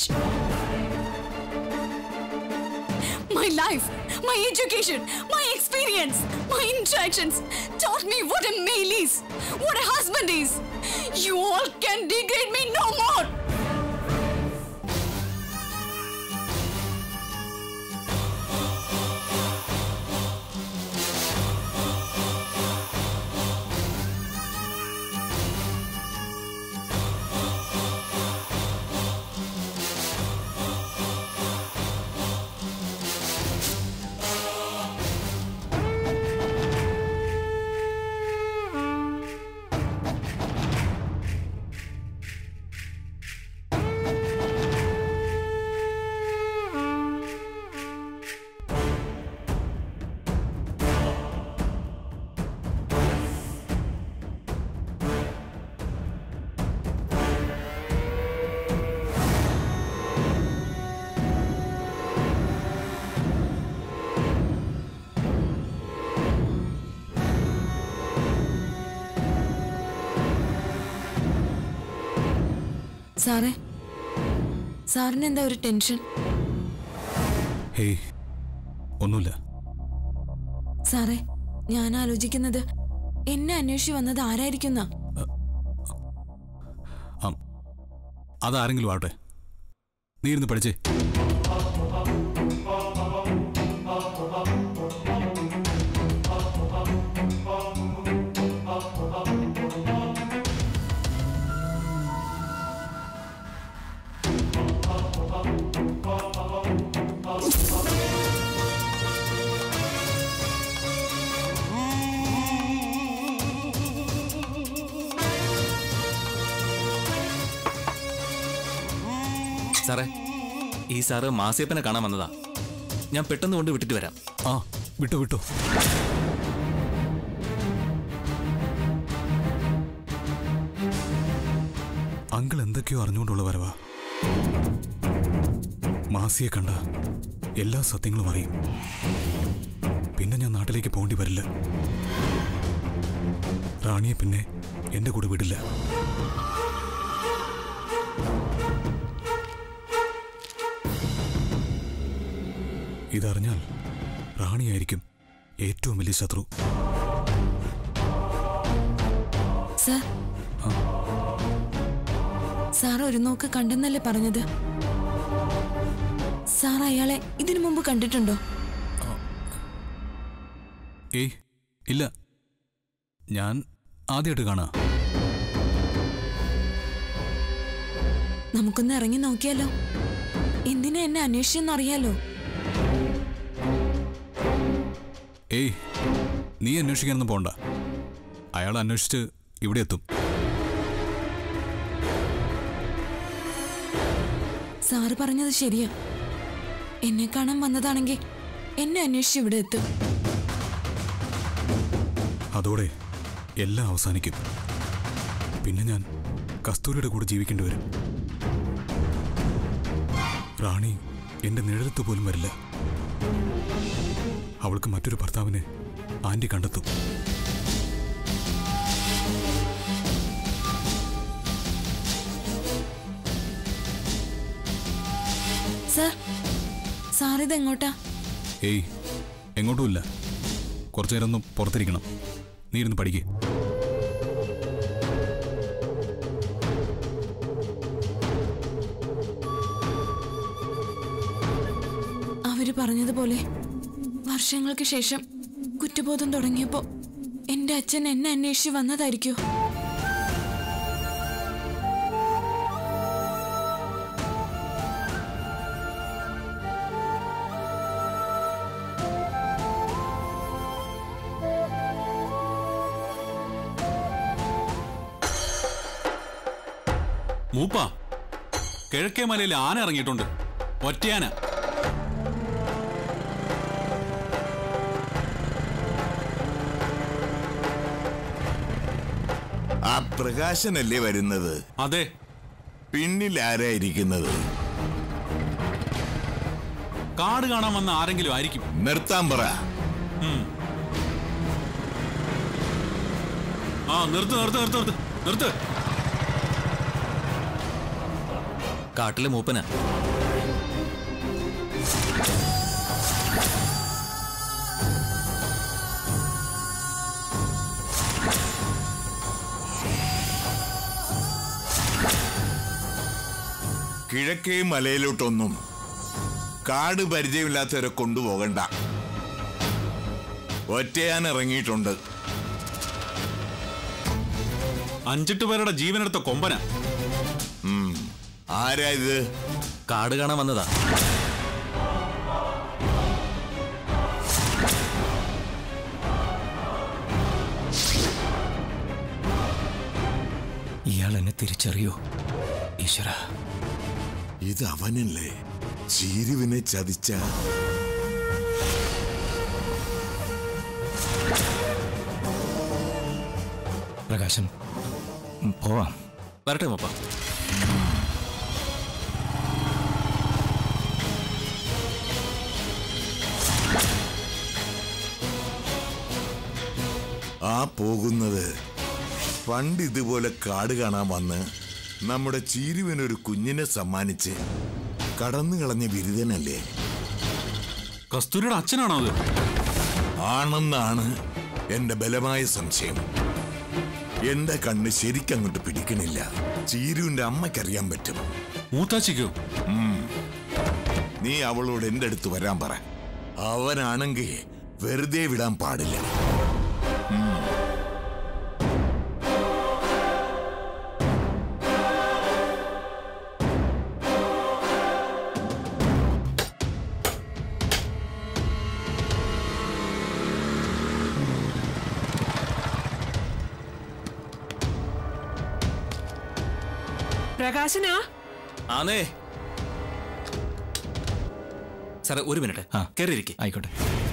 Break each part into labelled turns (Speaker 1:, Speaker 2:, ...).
Speaker 1: Rajesh. My life, my education, my experience, my interactions taught me what a male is, what a husband is. You all can degrade me no more.
Speaker 2: സാറേ സാറിന് എന്താ ഒരു tension
Speaker 3: hey ഒന്നുമില്ല
Speaker 2: സാറേ ഞാൻ ആലോചിക്കുന്നത് എന്നെ അന്വേഷിച്ച് വന്നത് ആരായിരിക്കുന്ന
Speaker 3: ആം. അതാരെങ്കിലും ആവട്ടെ നീ ഇരുന്ന് പഠിച്ചേ
Speaker 4: സാറേ ഈ സാറ് മാസിയപ്പനെ കാണാൻ വന്നതാ ഞാൻ പെട്ടെന്ന് കൊണ്ട് വിട്ടിട്ട് വരാം
Speaker 3: ആ വിട്ടോ വിട്ടോ അങ്കിൾ എന്തൊക്കെയോ അറിഞ്ഞുകൊണ്ടുള്ള വരവാ മാസിയെ കണ്ട എല്ലാ സത്യങ്ങളും അറിയും പിന്നെ ഞാൻ നാട്ടിലേക്ക് പോകേണ്ടി വരില്ല റാണിയെ പിന്നെ എന്റെ കൂടെ വിടില്ല ഇതറിഞ്ഞാൽ റാണിയായിരിക്കും ഏറ്റവും വലിയ ശത്രു
Speaker 2: സാർ സാർ ഒരു നോക്ക് കണ്ടെന്നല്ലേ പറഞ്ഞത് സാർ അയാളെ ഇതിനു മുമ്പ് കണ്ടിട്ടുണ്ടോ
Speaker 3: ഏയ് ഇല്ല ഞാൻ ആദ്യമായിട്ട് കാണാ
Speaker 2: നമുക്കൊന്ന് ഇറങ്ങി നോക്കിയാലോ എന്തിനാ എന്നെ അന്വേഷിച്ചെന്നറിയാലോ
Speaker 3: ഏയ് നീ അന്വേഷിക്കാനൊന്നും പോണ്ട അയാൾ അന്വേഷിച്ച് ഇവിടെ എത്തും
Speaker 2: സാറ് പറഞ്ഞത് ശരിയാ എന്നെ കാണാൻ വന്നതാണെങ്കിൽ എന്നെ അന്വേഷിച്ച് ഇവിടെ എത്തും
Speaker 3: അതോടെ എല്ലാം അവസാനിക്കും പിന്നെ ഞാൻ കസ്തൂരിയുടെ കൂടെ ജീവിക്കേണ്ടി വരും റാണി എന്റെ നിഴലത്ത് പോലും വരില്ല അവൾക്ക് മറ്റൊരു ഭർത്താവിനെ ആന്റി കണ്ടെത്തും
Speaker 2: സാർ സാർ ഇതെങ്ങോട്ടാ
Speaker 3: ഏയ് എങ്ങോട്ടുമില്ല കുറച്ചു നേരം ഒന്ന് പുറത്തിരിക്കണം നീ ഇരുന്ന് പഠിക്കേ
Speaker 2: അവര് പറഞ്ഞതുപോലെ വർഷങ്ങൾക്ക് ശേഷം കുറ്റബോധം തുടങ്ങിയപ്പോ എന്റെ അച്ഛൻ എന്നെ അന്വേഷിച്ച് വന്നതായിരിക്കോ
Speaker 5: മൂപ്പ കിഴക്കേ മലയിൽ ആന ഇറങ്ങിയിട്ടുണ്ട് ഒറ്റയാന
Speaker 6: ആ പ്രകാശനല്ലേ വരുന്നത്
Speaker 5: അതെ
Speaker 6: പിന്നിൽ ആരായിരിക്കുന്നത്
Speaker 5: കാട് കാണാൻ വന്ന ആരെങ്കിലും ആയിരിക്കും
Speaker 6: നിർത്താൻ പറ
Speaker 5: ആ നിർത്ത് നിർത്ത് നിർത്ത് നിർത്ത് നിർത്ത്
Speaker 4: കാട്ടിലെ മൂപ്പന
Speaker 6: കിഴക്കേ മലയിലോട്ടൊന്നും കാട് പരിചയമില്ലാത്തവരെ കൊണ്ടുപോകണ്ട ഒറ്റയാൻ ഇറങ്ങിയിട്ടുണ്ട്
Speaker 5: അഞ്ചെട്ട് പേരുടെ ജീവനെടുത്ത കൊമ്പന
Speaker 6: ആരാ ഇത്
Speaker 4: കാട് കാണാൻ വന്നതാ
Speaker 7: ഇയാൾ എന്നെ തിരിച്ചറിയോ ഈശ്വര
Speaker 6: ഇത് അവനല്ലേ ചീരുവിനെ ചതിച്ച
Speaker 7: പ്രകാശൻ ഉം, പോവാം
Speaker 4: വരട്ടെ മൂപ്പ
Speaker 6: ആ പോകുന്നത് പണ്ട് ഇതുപോലെ കാട് കാണാൻ വന്ന് നമ്മുടെ ചീരുവിനൊരു കുഞ്ഞിനെ സമ്മാനിച്ച് കടന്നു കളഞ്ഞ ബിരുദനല്ലേ
Speaker 5: കസ്തൂരിയുടെ അച്ഛനാണോ അത്
Speaker 6: ആണെന്നാണ് എന്റെ ബലമായ സംശയം എന്റെ കണ്ണ് ശരിക്കങ്ങോട്ട് പിടിക്കണില്ല ചീരുവിന്റെ അമ്മയ്ക്കറിയാൻ പറ്റും
Speaker 5: മൂത്താച്ചിക്കോ
Speaker 6: നീ അവളോട് എന്റെ അടുത്ത് വരാൻ പറ അവനാണെങ്കിൽ വെറുതെ വിടാൻ പാടില്ല
Speaker 8: പ്രകാശനാ
Speaker 4: ആന്നേ സാറേ ഒരു മിനിറ്റ്
Speaker 7: ആ.
Speaker 4: കയറിയിരിക്കെ
Speaker 7: ആയിക്കോട്ടെ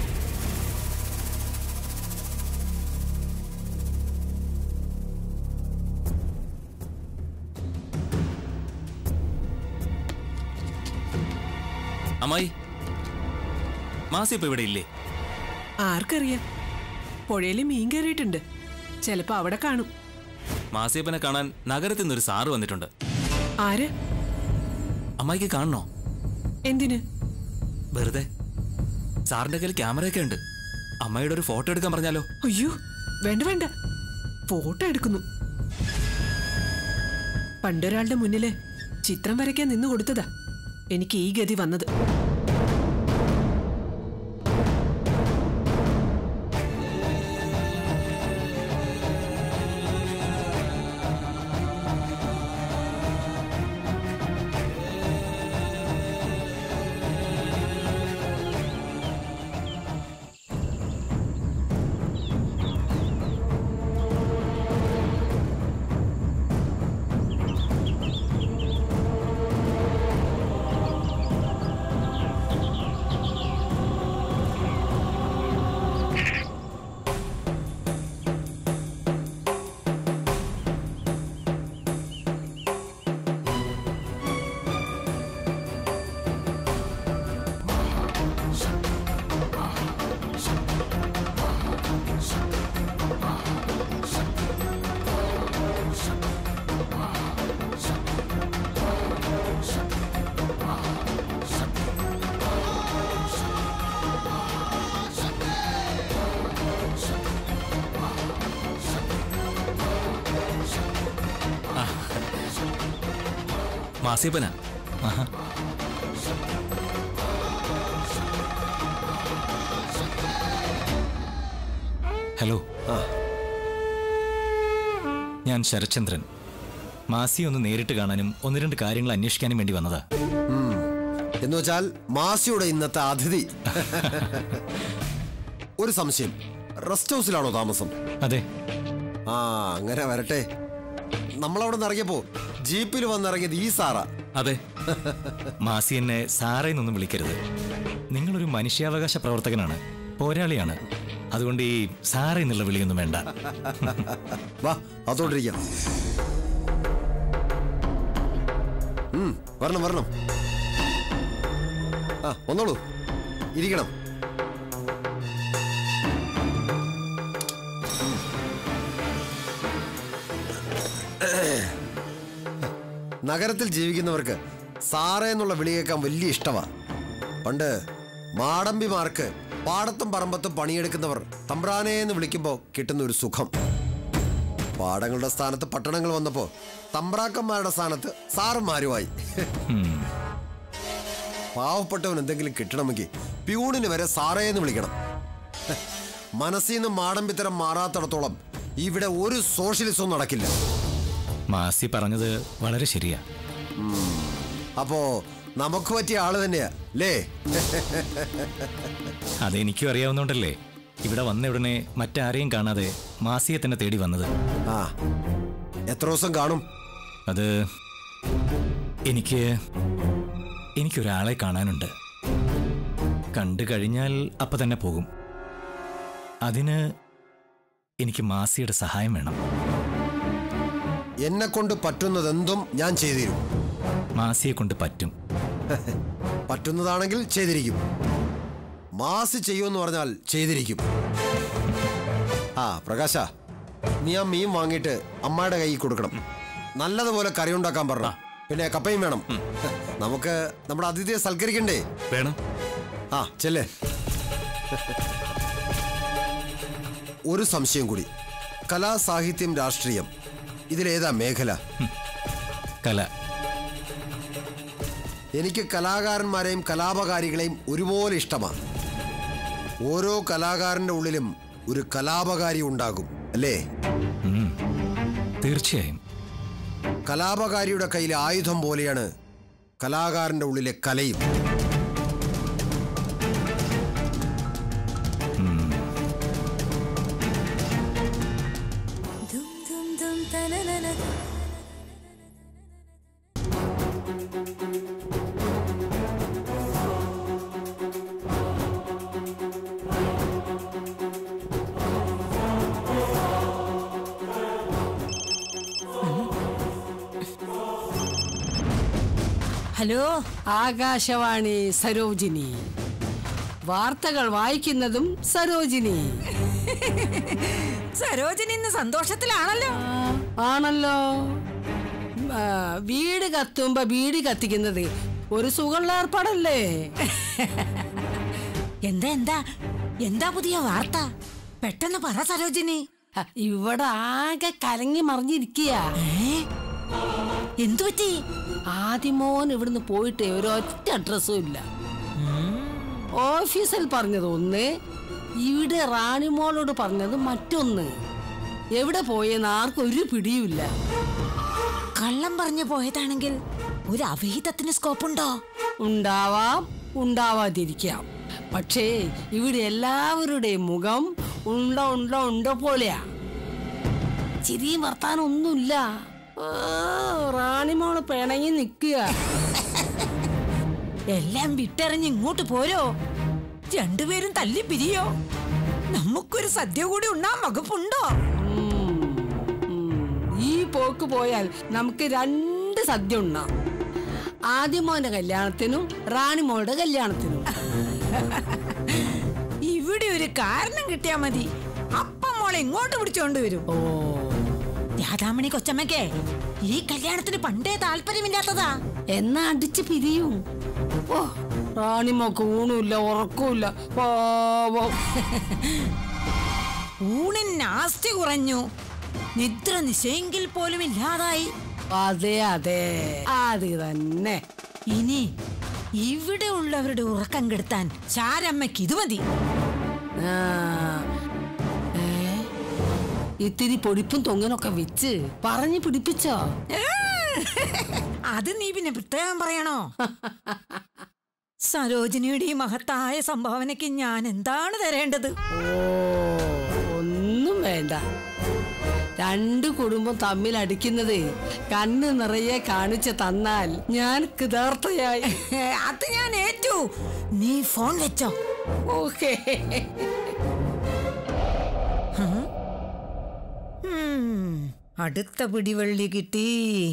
Speaker 4: അമ്മായി മാസി ഇപ്പൊ ഇവിടെ ഇല്ലേ
Speaker 8: ആർക്കറിയാം പുഴയിൽ മീൻ കയറിയിട്ടുണ്ട് ചിലപ്പോ അവിടെ കാണും
Speaker 4: മാസിയപ്പനെ കാണാൻ നഗരത്തിൽ നിന്നൊരു സാറ് വന്നിട്ടുണ്ട്
Speaker 8: ആര്
Speaker 4: അമ്മായിക്ക് കാണണോ
Speaker 8: എന്തിന്
Speaker 4: വെറുതെ സാറിന്റെ കയ്യിൽ ക്യാമറയൊക്കെ ഉണ്ട് അമ്മയുടെ ഒരു ഫോട്ടോ എടുക്കാൻ പറഞ്ഞാലോ
Speaker 8: അയ്യോ വേണ്ട വേണ്ട ഫോട്ടോ എടുക്കുന്നു പണ്ടൊരാളുടെ മുന്നില് ചിത്രം വരയ്ക്കാൻ നിന്ന് കൊടുത്തതാ എനിക്ക് ഈ ഗതി വന്നത്
Speaker 4: മാസിയപ്പനാ
Speaker 7: ആഹാ ഹലോ ഞാൻ ശരത്ചന്ദ്രൻ മാസി ഒന്ന് നേരിട്ട് കാണാനും ഒന്ന് രണ്ട് കാര്യങ്ങൾ അന്വേഷിക്കാനും വേണ്ടി വന്നതാ
Speaker 9: എന്ന് വെച്ചാൽ മാസിയുടെ ഇന്നത്തെ അതിഥി ഒരു സംശയം റെസ്റ്റ് ഹൗസിലാണോ താമസം
Speaker 7: അതെ
Speaker 9: ആ അങ്ങനെ വരട്ടെ നമ്മളവിടെ നിന്ന് ഇറങ്ങിയപ്പോ ജീപ്പിൽ വന്നിറങ്ങിയത് ഈ സാറാ
Speaker 4: അതെ
Speaker 7: മാസി എന്നെ സാറേ എന്നൊന്നും വിളിക്കരുത് നിങ്ങളൊരു മനുഷ്യാവകാശ പ്രവർത്തകനാണ് പോരാളിയാണ് അതുകൊണ്ട് ഈ സാറേ എന്നുള്ള വിളിയൊന്നും വേണ്ട
Speaker 9: വാ അതോണ്ടിരിക്കാം ഉം, വരണം വരണം ആ വന്നോളൂ ഇരിക്കണം നഗരത്തിൽ ജീവിക്കുന്നവർക്ക് സാറേ എന്നുള്ള വിളി കേൾക്കാൻ വലിയ ഇഷ്ടമാ പണ്ട് മാടമ്പിമാർക്ക് പാടത്തും പറമ്പത്തും പണിയെടുക്കുന്നവർ തമ്പ്രാനെ എന്ന് വിളിക്കുമ്പോൾ കിട്ടുന്ന ഒരു സുഖം പാടങ്ങളുടെ സ്ഥാനത്ത് പട്ടണങ്ങൾ വന്നപ്പോൾ തമ്പ്രാക്കന്മാരുടെ സ്ഥാനത്ത് സാറന്മാരുമായി പാവപ്പെട്ടവൻ എന്തെങ്കിലും കിട്ടണമെങ്കിൽ പ്യൂണിന് വരെ സാറേ എന്ന് വിളിക്കണം മനസ്സിൽ നിന്ന് മാടമ്പിത്തരം മാറാത്തിടത്തോളം ഇവിടെ ഒരു സോഷ്യലിസവും നടക്കില്ല
Speaker 7: മാസി പറഞ്ഞത് വളരെ ശരിയാ
Speaker 9: അപ്പോ നമുക്ക് പറ്റിയ ആള് തന്നെയാ ലേ
Speaker 7: അതെനിക്കും അറിയാവുന്നോണ്ടല്ലേ ഇവിടെ വന്ന ഉടനെ മറ്റാരെയും കാണാതെ മാസിയെ തന്നെ തേടി വന്നത്
Speaker 9: ആ എത്ര ദിവസം കാണും
Speaker 7: അത് എനിക്ക് എനിക്കൊരാളെ കാണാനുണ്ട് കണ്ടു കഴിഞ്ഞാൽ അപ്പൊ തന്നെ പോകും അതിന് എനിക്ക് മാസിയുടെ സഹായം വേണം
Speaker 9: എന്നെ കൊണ്ട് പറ്റുന്നതെന്തും ഞാൻ ചെയ്തിരും
Speaker 7: മാസിയെ കൊണ്ട് പറ്റും
Speaker 9: പറ്റുന്നതാണെങ്കിൽ ചെയ്തിരിക്കും മാസ് ചെയ്യുമെന്ന് പറഞ്ഞാൽ ചെയ്തിരിക്കും ആ പ്രകാശ നീ ആ മീൻ വാങ്ങിയിട്ട് അമ്മയുടെ കയ്യിൽ കൊടുക്കണം നല്ലതുപോലെ കറി ഉണ്ടാക്കാൻ പറഞ്ഞ പിന്നെ കപ്പയും വേണം നമുക്ക് നമ്മുടെ അതിഥിയെ സൽക്കരിക്കണ്ടേ
Speaker 4: വേണം
Speaker 9: ആ ചെല്ലേ ഒരു സംശയം കൂടി കലാ സാഹിത്യം രാഷ്ട്രീയം ഇതിലേതാ മേഖല
Speaker 7: കല
Speaker 9: എനിക്ക് കലാകാരന്മാരെയും കലാപകാരികളെയും ഒരുപോലെ ഇഷ്ടമാണ് ഓരോ കലാകാരന്റെ ഉള്ളിലും ഒരു കലാപകാരി ഉണ്ടാകും അല്ലേ
Speaker 7: ഉം. തീർച്ചയായും
Speaker 9: കലാപകാരിയുടെ കയ്യിലെ ആയുധം പോലെയാണ് കലാകാരന്റെ ഉള്ളിലെ കലയും
Speaker 10: ഹലോ ആകാശവാണി സരോജിനി വാർത്തകൾ വായിക്കുന്നതും സരോജിനി
Speaker 2: സരോജിനി ഇന്ന് സന്തോഷത്തിലാണല്ലോ
Speaker 10: ആണല്ലോ ആ, വീട് കത്തുമ്പോ വീട് കത്തിക്കുന്നത് ഒരു സുഖമുള്ള ഏർപ്പാടല്ലേ
Speaker 2: എന്താ എന്താ എന്താ പുതിയ വാർത്ത പെട്ടെന്ന് പറ സരോജിനി
Speaker 10: ആ, ഇവിടെ ആകെ കലങ്ങി മറിഞ്ഞിരിക്കുക
Speaker 2: എന്തു പറ്റി
Speaker 10: ആദ്യമോൻ ഇവിടുന്ന് പോയിട്ട് ഒരൊറ്റ അഡ്രസ്സും ഇല്ല ഓഫീസിൽ പറഞ്ഞത് ഒന്ന് ഇവിടെ റാണിമോളോട് പറഞ്ഞത് മറ്റൊന്ന് എവിടെ പോയെന്ന് ആർക്കും ഒരു പിടിയുമില്ല
Speaker 2: കള്ളം പറഞ്ഞു പോയതാണെങ്കിൽ ഒരു അവിഹിതത്തിന് സ്കോപ്പുണ്ടോ
Speaker 10: ഉണ്ടാവാം ഉണ്ടാവാതിരിക്കാം പക്ഷേ ഇവിടെ എല്ലാവരുടെയും മുഖം ഉണ്ട ഉണ്ട ഉണ്ട പോലെയാ ചിരിയും വർത്താനം ഒന്നുമില്ല ആ, റാണിമോള് പിണങ്ങി നിൽക്കുക
Speaker 2: എല്ലാം വിട്ടെറിഞ്ഞ് ഇങ്ങോട്ട് പോരോ രണ്ടുപേരും തല്ലി പിരിയോ നമുക്കൊരു സദ്യ കൂടി ഉണ്ണാൻ വകുപ്പുണ്ടോ
Speaker 10: ഈ പോക്ക് പോയാൽ നമുക്ക് രണ്ട് സദ്യ ഉണ്ണാം ആദ്യമോന്റെ കല്യാണത്തിനും റാണിമോളുടെ കല്യാണത്തിനും
Speaker 2: ഇവിടെ ഒരു കാരണം കിട്ടിയാ മതി അപ്പം മോളെ ഇങ്ങോട്ട് പിടിച്ചോണ്ട് വരും
Speaker 10: ഓ
Speaker 2: രാധാമണി കൊച്ചമ്മക്കേ ഈ കല്യാണത്തിന് പണ്ടേ താല്പര്യമില്ലാത്തതാ
Speaker 10: എന്നാ അടിച്ച് പിരിയും ഓ റാണിമോക്ക് ഊണുമില്ല ഉറക്കമില്ല പാവം
Speaker 2: ഊണിന് ആസ്തി കുറഞ്ഞു നിദ്ര നിശയെങ്കിൽ പോലും ഇല്ലാതായി
Speaker 10: അതെ അതെ അത് തന്നെ
Speaker 2: ഇനി ഇവിടെ ഉള്ളവരുടെ ഉറക്കം കെടുത്താൻ ശാരമ്മയ്ക്ക് ഇത് മതി
Speaker 10: ആ. ഏ? ഇത്തിരി പൊടിപ്പും തൊങ്ങനൊക്കെ വെച്ച് പറഞ്ഞു പിടിപ്പിച്ചോ
Speaker 2: അത് നീ പിന്നെ പ്രത്യേകം പറയണോ സരോജിനിയുടെ ഈ മഹത്തായ സംഭാവനയ്ക്ക് ഞാൻ എന്താണ് തരേണ്ടത്
Speaker 10: ഓ ഒന്നും വേണ്ട രണ്ട് കുടുംബം തമ്മിൽ അടിക്കുന്നത് കണ്ണ് നിറയെ കാണിച്ച് തന്നാൽ ഞാൻ കൃതാർത്ഥയായി
Speaker 2: അത് ഞാൻ ഏറ്റു നീ ഫോൺ വെച്ചോ
Speaker 10: ഓക്കേ
Speaker 2: ഉം, അടുത്ത പിടിവള്ളി കിട്ടി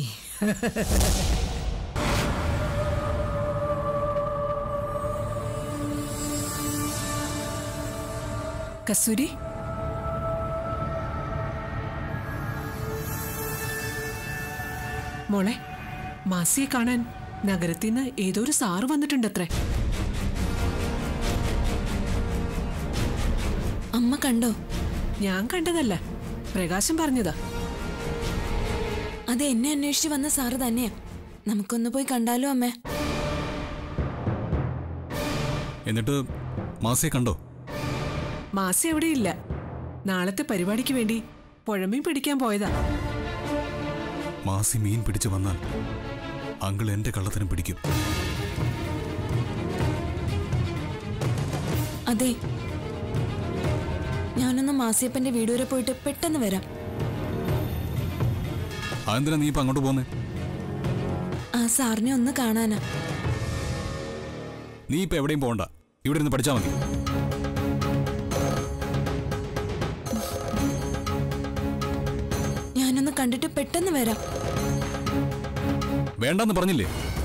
Speaker 8: കസ്തൂരി മോളെ മാസിയെ കാണാൻ നഗരത്തിൽ നിന്ന് ഏതോ ഒരു സാറ് വന്നിട്ടുണ്ടത്രേ
Speaker 1: അമ്മ കണ്ടോ
Speaker 8: ഞാൻ കണ്ടതല്ല പ്രകാശം പറഞ്ഞതാ
Speaker 1: അത് എന്നെ അന്വേഷിച്ച് വന്ന സാറ് തന്നെയാ നമുക്കൊന്ന് പോയി കണ്ടാലോ അമ്മേ
Speaker 3: എന്നിട്ട് മാസിയെ കണ്ടോ
Speaker 8: മാസി എവിടെയില്ല നാളത്തെ പരിപാടിക്ക് വേണ്ടി പുഴമീൻ പിടിക്കാൻ പോയതാ
Speaker 3: മാസി മീൻ പിടിച്ചു വന്നാൽ അങ്കിൾ എന്റെ കള്ളത്തിനും പിടിക്കും
Speaker 1: അതെ ഞാനൊന്ന് മാസിയപ്പന്റെ വീട് വരെ പോയിട്ട് പെട്ടെന്ന് വരാം
Speaker 3: അതെന്തിനാ നീ ഇപ്പൊ അങ്ങോട്ട് പോന്നേ
Speaker 1: ആ സാറിനെ ഒന്ന് കാണാനാ
Speaker 3: നീ ഇപ്പൊ എവിടെയും പോകണ്ട ഇവിടെ ഇരുന്ന് പഠിച്ചാൽ മതി
Speaker 1: ഞാനൊന്ന് കണ്ടിട്ട് പെട്ടെന്ന് വരാം
Speaker 3: വേണ്ടെന്ന് പറഞ്ഞില്ലേ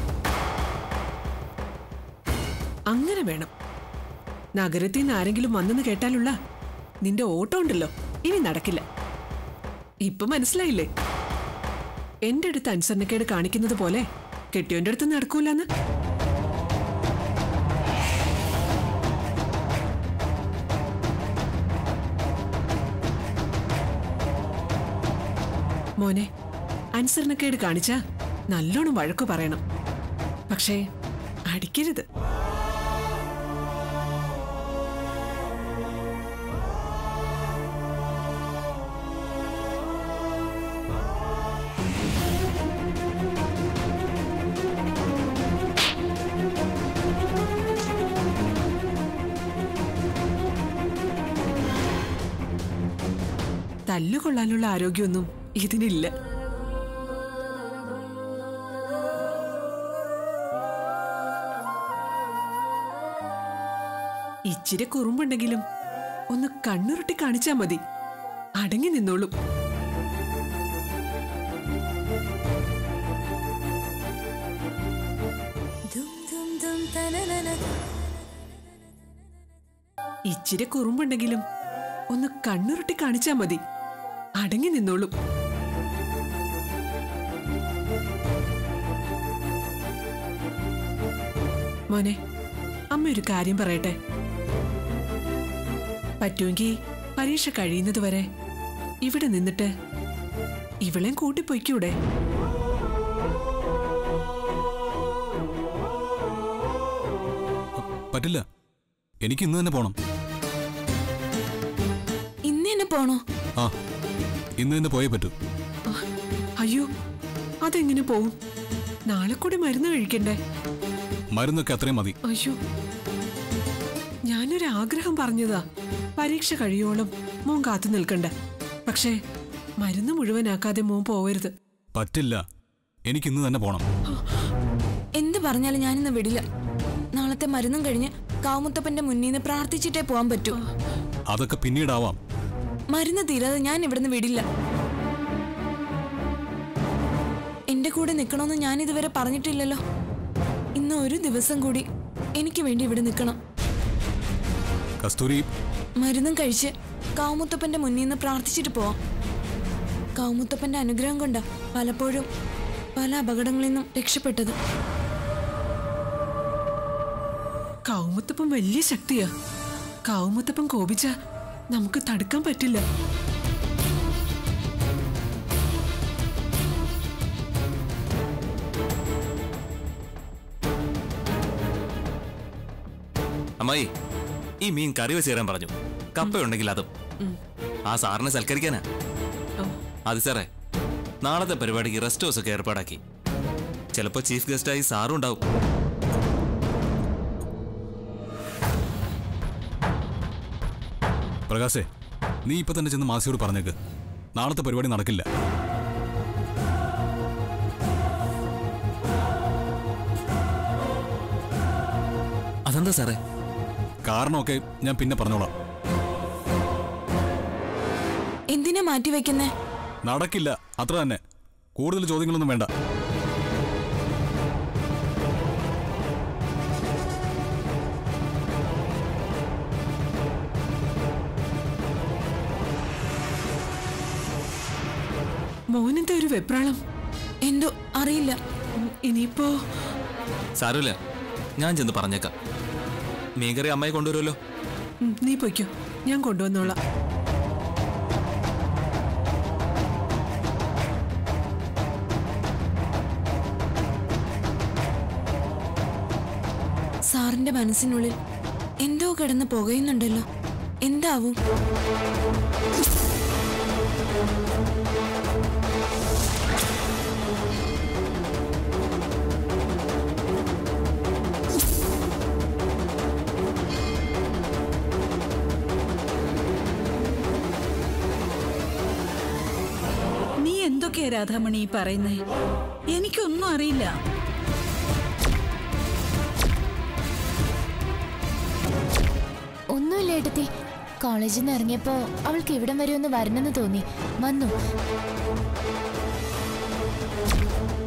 Speaker 8: അങ്ങനെ വേണം നഗരത്തിൽ നിന്ന് ആരെങ്കിലും വന്നെന്ന് കേട്ടാലുള്ള നിന്റെ ഓട്ടം ഉണ്ടല്ലോ ഇനി നടക്കില്ല ഇപ്പൊ മനസ്സിലായില്ലേ എന്റെ അടുത്ത് അനുസരണക്കേട് കാണിക്കുന്നത് പോലെ കെട്ടിയോന്റെ അടുത്ത് നടക്കൂലെന്ന് മോനെ അനുസരണക്കേട് കാണിച്ച നല്ലോണം വഴക്കു പറയണം പക്ഷേ അടിക്കരുത് തല്ലുകൊള്ളാനുള്ള ആരോഗ്യമൊന്നും ഇതിനില്ല ഇച്ചിരി കുറുമ്പുണ്ടെങ്കിലും ഒന്ന് കണ്ണുരുട്ടി കാണിച്ചാ മതി അടങ്ങി നിന്നോളും ഇച്ചിരി കുറുമ്പുണ്ടെങ്കിലും ഒന്ന് കണ്ണുരുട്ടി കാണിച്ചാ മതി അടങ്ങി നിന്നോളും മോനെ അമ്മ ഒരു കാര്യം പറയട്ടെ പറ്റുമെങ്കിൽ പരീക്ഷ കഴിയുന്നത് വരെ ഇവിടെ നിന്നിട്ട് ഇവളെയും കൂട്ടിപ്പൊയ്ക്കൂടെ
Speaker 3: പറ്റില്ല എനിക്ക് ഇന്ന് തന്നെ പോണം
Speaker 1: ഇന്ന് തന്നെ പോണോ
Speaker 3: ആ ഇന്ന് തന്നെ പോയേ പറ്റൂ
Speaker 8: അയ്യോ അതെങ്ങനെ പോവും നാളെ കൂടി മരുന്ന് കഴിക്കണ്ടേ
Speaker 3: മരുന്നൊക്കെ അത്രയും മതി
Speaker 8: അയ്യോ ഞാനൊരു ആഗ്രഹം പറഞ്ഞതാ പരീക്ഷ കഴിയോളം മോൻ കാത്തു നിൽക്കണ്ട പക്ഷേ മരുന്ന് മുഴുവനാക്കാതെ മോൻ പോവരുത്
Speaker 3: പറ്റില്ല എനിക്ക് ഇന്ന് തന്നെ പോണം
Speaker 1: എന്ത് പറഞ്ഞാലും ഞാനിന്ന് വിടില്ല നാളത്തെ മരുന്നും കഴിഞ്ഞ് കാവുമുത്തപ്പന്റെ മുന്നിൽ നിന്ന് പ്രാർത്ഥിച്ചിട്ടേ പോവാൻ പറ്റൂ
Speaker 3: അതൊക്കെ പിന്നീടാവാം
Speaker 1: മരുന്ന് തീരാതെ ഞാൻ ഇവിടുന്ന് വിടില്ല എന്റെ കൂടെ നിൽക്കണമെന്ന് ഞാൻ ഇതുവരെ പറഞ്ഞിട്ടില്ലല്ലോ ഇന്ന് ഒരു ദിവസം കൂടി എനിക്ക് വേണ്ടി ഇവിടെ നിൽക്കണം
Speaker 3: കസ്തൂരി
Speaker 1: മരുന്നും കഴിച്ച് കാവുമുത്തപ്പന്റെ മുന്നിൽ നിന്ന് പ്രാർത്ഥിച്ചിട്ട് പോവാം കാവുമുത്തപ്പന്റെ അനുഗ്രഹം കൊണ്ടാ പലപ്പോഴും പല അപകടങ്ങളിൽ നിന്നും രക്ഷപ്പെട്ടത്
Speaker 8: കൗമുത്തപ്പം വലിയ ശക്തിയാ കൗമുത്തപ്പം കോപിച്ച നമുക്ക് തടുക്കാൻ പറ്റില്ല
Speaker 4: അമ്മായി ഈ മീൻ കറി വെച്ച് തരാൻ പറഞ്ഞു കപ്പയുണ്ടെങ്കിൽ അതും ആ സാറിനെ സൽക്കരിക്കാനാ അത് സാറേ നാളത്തെ പരിപാടിക്ക് റെസ്റ്റ് ഹൗസ് ഒക്കെ ഏർപ്പാടാക്കി ചിലപ്പോൾ ചീഫ് ഗസ്റ്റായി സാറും ഉണ്ടാവും
Speaker 3: പ്രകാശേ നീ ഇപ്പൊ തന്നെ ചെന്ന് മാസിയോട് പറഞ്ഞേക്ക് നാളത്തെ പരിപാടി നടക്കില്ല
Speaker 4: അതെന്താ സാറേ
Speaker 3: കാരണമൊക്കെ ഞാൻ പിന്നെ പറഞ്ഞോളാം
Speaker 1: എന്തിനാ മാറ്റി വെക്കുന്നേ
Speaker 3: നടക്കില്ല അത്ര തന്നെ കൂടുതൽ ചോദ്യങ്ങളൊന്നും വേണ്ട
Speaker 8: മോനെന്താ ഒരു വെപ്രാളം
Speaker 1: എന്തോ അറിയില്ല
Speaker 8: ഉം, ഇനിയിപ്പോ
Speaker 4: സാരമില്ല ഞാൻ ചെന്ന് പറഞ്ഞേക്കാം മീൻകറി അമ്മായി കൊണ്ടുവരുമല്ലോ
Speaker 8: ഉം, നീ പൊയ്ക്കോ ഞാൻ കൊണ്ടുവന്നോളാം
Speaker 1: സാറിന്റെ മനസ്സിനുള്ളിൽ എന്തോ കിടന്ന് പുകയുന്നുണ്ടല്ലോ എന്താവും
Speaker 11: നീ എന്തൊക്കെയാ രാധാമണി ഈ പറയുന്നേ എനിക്കൊന്നും അറിയില്ല
Speaker 12: ഒന്നുമില്ല ഏട്ടത്തി കോളേജിൽ നിന്ന് ഇറങ്ങിയപ്പോ അവൾക്ക് ഇവിടം വരെ ഒന്ന് വരണമെന്ന് തോന്നി വന്നു